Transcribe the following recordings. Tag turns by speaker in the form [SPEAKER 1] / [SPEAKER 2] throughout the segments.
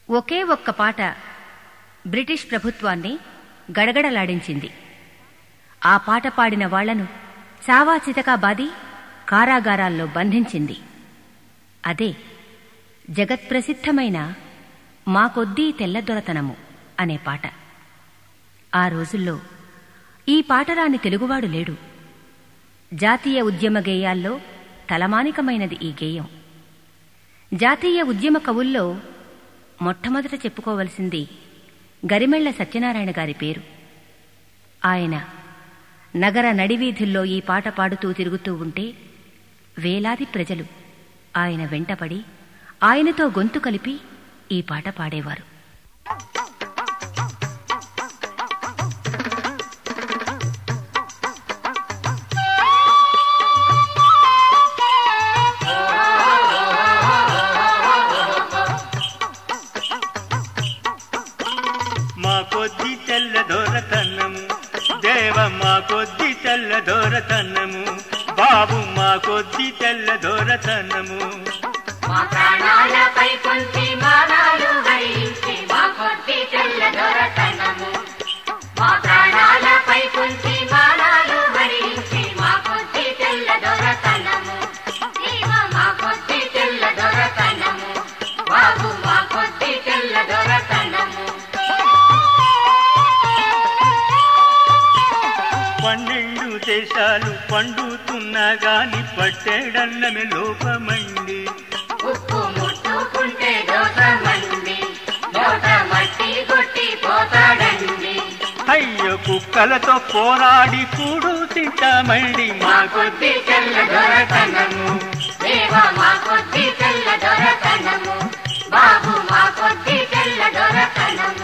[SPEAKER 1] ఒకే ఒక్క పాట బ్రిటిష్ ప్రభుత్వాన్ని గడగడలాడించింది ఆ పాట పాడిన వాళ్లను చావా చితకా బాది కారాగారాల్లో బంధించింది అదే జగత్ప్రసిద్ధమైన మా కొద్దీ తెల్లదొరతనము అనే పాట ఆ రోజుల్లో ఈ పాటరాని తెలుగువాడు లేడు జాతీయ ఉద్యమ గేయాల్లో తలమానికమైనది ఈ గేయం జాతీయ ఉద్యమ కవుల్లో మొట్టమొదట చెప్పుకోవలసింది గరిమెళ్ల సత్యనారాయణ గారి పేరు ఆయన నగర నడివీధుల్లో ఈ పాట పాడుతూ తిరుగుతూ ఉంటే వేలాది ప్రజలు ఆయన వెంటపడి ఆయనతో గొంతు కలిపి ఈ పాట పాడేవారు
[SPEAKER 2] మా కొద్ది తెల్ల దొరతనము దేవ మా కొద్ది తెల్ల దొరతనము బాబు మా కొద్ది తెల్ల దొరతనము
[SPEAKER 3] మా ప్రాణాలపై కొంచి మానాలు వరించి మా కొద్ది తెల్ల దొరతనము మా ప్రాణాలపై కొంచి మానాలు వరించి మా కొద్ది తెల్ల దొరతనము నీవ మా కొద్ది తెల్ల దొరతనము బాబు మా కొద్ది తెల్ల దొరతనము
[SPEAKER 2] పన్నెండు దేశాలు పండుతున్నా గాని పట్టేడన్నమే లోపమండి
[SPEAKER 3] ఉప్పు ముట్టుకుంటే దోసమండి నోట మట్టి కొట్టి పోతాడండి
[SPEAKER 2] అయ్యో కుక్కలతో పోరాడి కూడు తింటామండి మా
[SPEAKER 3] మా కొద్ది తెల్ల దొరతనము దేవ మా కొద్ది తెల్ల దొరతనము బాబు మా కొద్ది తెల్ల దొరతనము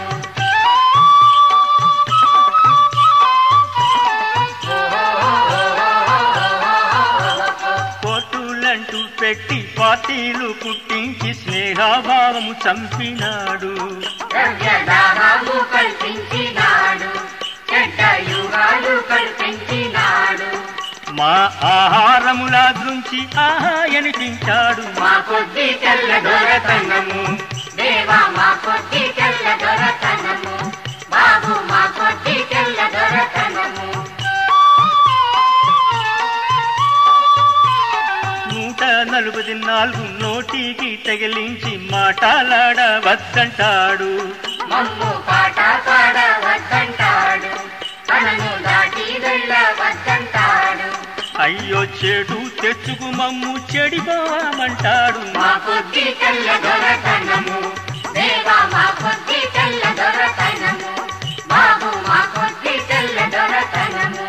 [SPEAKER 2] కోర్టులంటూ పెట్టి పార్టీలు పుట్టించి స్నేహభావము చంపినాడు
[SPEAKER 3] ద్రవ్యదాహము కల్పించినాడు చెడ్డ యుగాలు కల్పించినాడు
[SPEAKER 2] మా ఆహారముల దృంచి ఆహా అనిపించాడు
[SPEAKER 3] మా కొద్ది తెల్ల దొరతనము దేవ మా కొద్ది తెల్ల దొరతనము బాబు మా కొద్ది తెల్ల దొరతనము
[SPEAKER 2] నూట నలుగు నాలుగు నోటికి తగిలించి మాటలాడవద్దంటాడు
[SPEAKER 3] మమ్ము పాట పాడవద్దంటాడు తనను దాటి వెళ్ళవద్దంటాడు
[SPEAKER 2] అయ్యో చెడు తెచ్చుకు మమ్ము చెడిపోమంటాడు
[SPEAKER 3] మా కొద్ది తెల్ల దొరతనము దేవా మా కొద్ది తెల్ల దొరతనము బాబు మా కొద్ది తెల్ల దొరతనము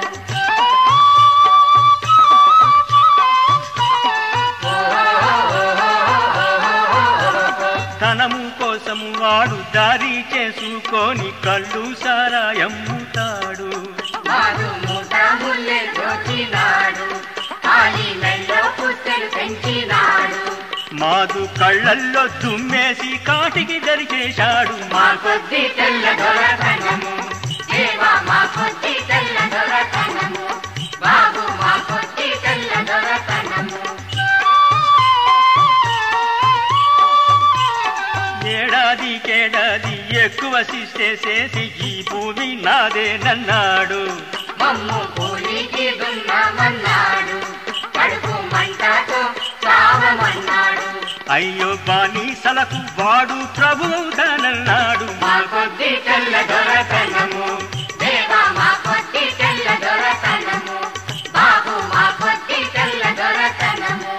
[SPEAKER 2] ధనము కోసము వాడు దారి చేసుకొని కళ్ళు సారాయమ్ముతాడు
[SPEAKER 3] మారు మూట ముల్లె దోచినాడు ఖాళీ మెల్లో పుస్తలు పెంచినాడు
[SPEAKER 2] మాదు కళ్ళల్లో దుమ్మేసి కాటికి దరిచేశాడు
[SPEAKER 3] మా కొద్ది తెల్ల దొరతనము దేవా మా కొద్ది తెల్ల దొరతనము బాబు మా కొద్ది తెల్ల దొరతనము
[SPEAKER 2] ఏడాదికేడాది ఎక్కువ శిస్తేసేసి ఈ భూమి నాదేనన్నాడు
[SPEAKER 3] మమ్ము కూలికి దున్నామన్నాడు కడుపు మంటతో చావమన్నాడు
[SPEAKER 2] అయ్యో బానిసలకు వాడు ప్రభువుతానన్నాడు
[SPEAKER 3] మా కొద్ది తెల్ల దొరతనము దేవా మా కొద్ది తెల్ల దొరతనము బాబు మా కొద్ది తెల్ల దొరతనము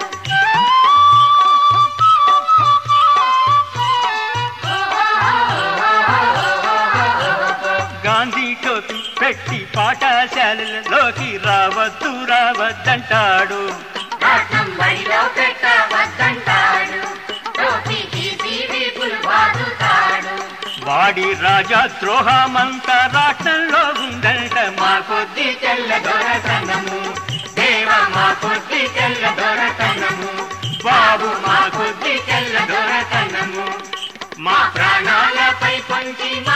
[SPEAKER 2] గాంధీ టోపీ పెట్టి పాఠశాలలోకి రావద్దు రావద్దంటాడు
[SPEAKER 3] రాట్నం బడిలో పెట్టవద్దంటాడు టోపీ తీసి వీపులు బాదుతాడు
[SPEAKER 2] వాడి రాజా ద్రోహమంతా రాష్ట్రంలో ఉందంట మా
[SPEAKER 3] మా కొద్ది తెల్ల దొరతనము దేవ మా కొద్ది తెల్ల దొరతనము బాబు మా కొద్ది తెల్ల దొరతనము మా ప్రాణాలపై పొంచి